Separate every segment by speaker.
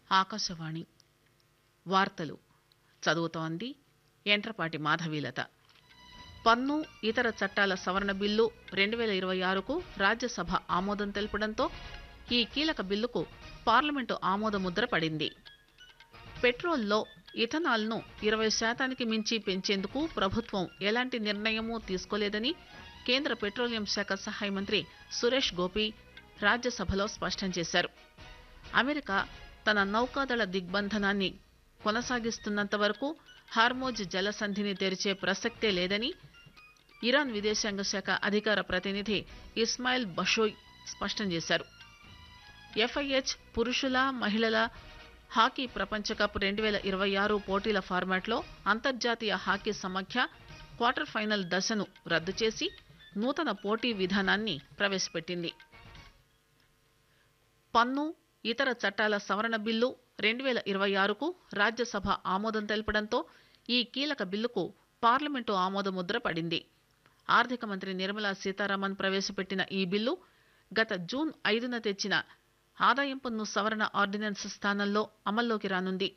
Speaker 1: ఆకాశవాణి వార్తలు చదువుతోంది ఎంట్రపాటి మాధవీలత పన్ను ఇతర చట్టాల సవరణ బిల్లు రెండు పేల ఇరవై ఆరుకు రాజ్యసభ ఆమోదం తెలపడంతో ఈ కీలక బిల్లుకు పార్లమెంటు ఆమోద ముద్ర పడింది పెట్రోల్లో ఇథనాల్ను ఇరవై శాతానికి మించి పెంచేందుకు ప్రభుత్వం ఎలాంటి నిర్ణయమూ తీసుకోలేదని కేంద్ర పెట్రోలియం శాఖ సహాయ మంత్రి సురేష్ గోపి రాజ్యసభలో స్పష్టం చేశారు అమెరికా తన నౌకాదళ దిగ్బంధనాన్ని కొనసాగిస్తున్నంత వరకు హార్మోజ్ జలసంధిని తెరిచే ప్రసక్తే లేదని ఇరాన్ విదేశాంగ శాఖ అధికార ప్రతినిధి ఇస్మాయిల్ బషోయ్ స్పష్టం చేశారు ఎఫ్ఐహెచ్ పురుషుల మహిళల హాకీ ప్రపంచ కప్ రెండు వేల ఇరవై ఆరు పోటీల ఫార్మాట్లో అంతర్జాతీయ హాకీ సమాఖ్య క్వార్టర్ ఫైనల్ దశను రద్దు చేసి నూతన పోటీ విధానాన్ని ప్రవేశపెట్టింది పన్ను ఇతర చట్టాల సవరణ బిల్లు రెండు వేల ఇరవై ఆరుకు రాజ్యసభ ఆమోదం తెలపడంతో ఈ కీలక బిల్లుకు పార్లమెంటు ఆమోద ముద్ర పడింది ఆర్థిక మంత్రి నిర్మలా సీతారామన్ ప్రవేశపెట్టిన ఈ బిల్లు గత జూన్ ఐదున తెచ్చిన ఆదాయం పన్ను సవరణ ఆర్డినెన్స్ స్థానంలో అమల్లోకి రానుంది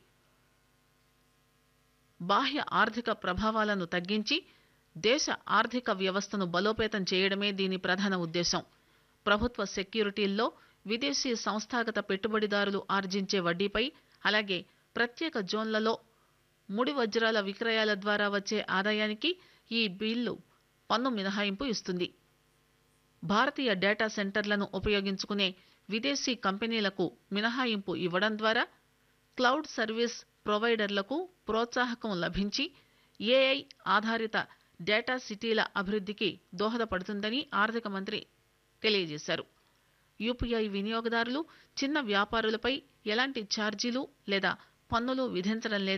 Speaker 1: బాహ్య ఆర్థిక ప్రభావాలను తగ్గించి దేశ ఆర్థిక వ్యవస్థను బలోపేతం చేయడమే దీని ప్రధాన ఉద్దేశం ప్రభుత్వ సెక్యూరిటీల్లో విదేశీ సంస్థాగత పెట్టుబడిదారులు ఆర్జించే వడ్డీపై అలాగే ప్రత్యేక జోన్లలో ముడి వజ్రాల విక్రయాల ద్వారా వచ్చే ఆదాయానికి ఈ బిల్లు పన్ను మినహాయింపు ఇస్తుంది భారతీయ డేటా సెంటర్లను ఉపయోగించుకునే విదేశీ కంపెనీలకు మినహాయింపు ఇవ్వడం ద్వారా క్లౌడ్ సర్వీస్ ప్రొవైడర్లకు ప్రోత్సాహకం లభించి ఏఐ ఆధారిత డేటా సిటీల అభివృద్ధికి దోహదపడుతుందని ఆర్థిక మంత్రి తెలియజేశారు యూపీఐ వినియోగదారులు చిన్న వ్యాపారులపై ఎలాంటి ఛార్జీలు లేదా పన్నులు విధించడం లేదని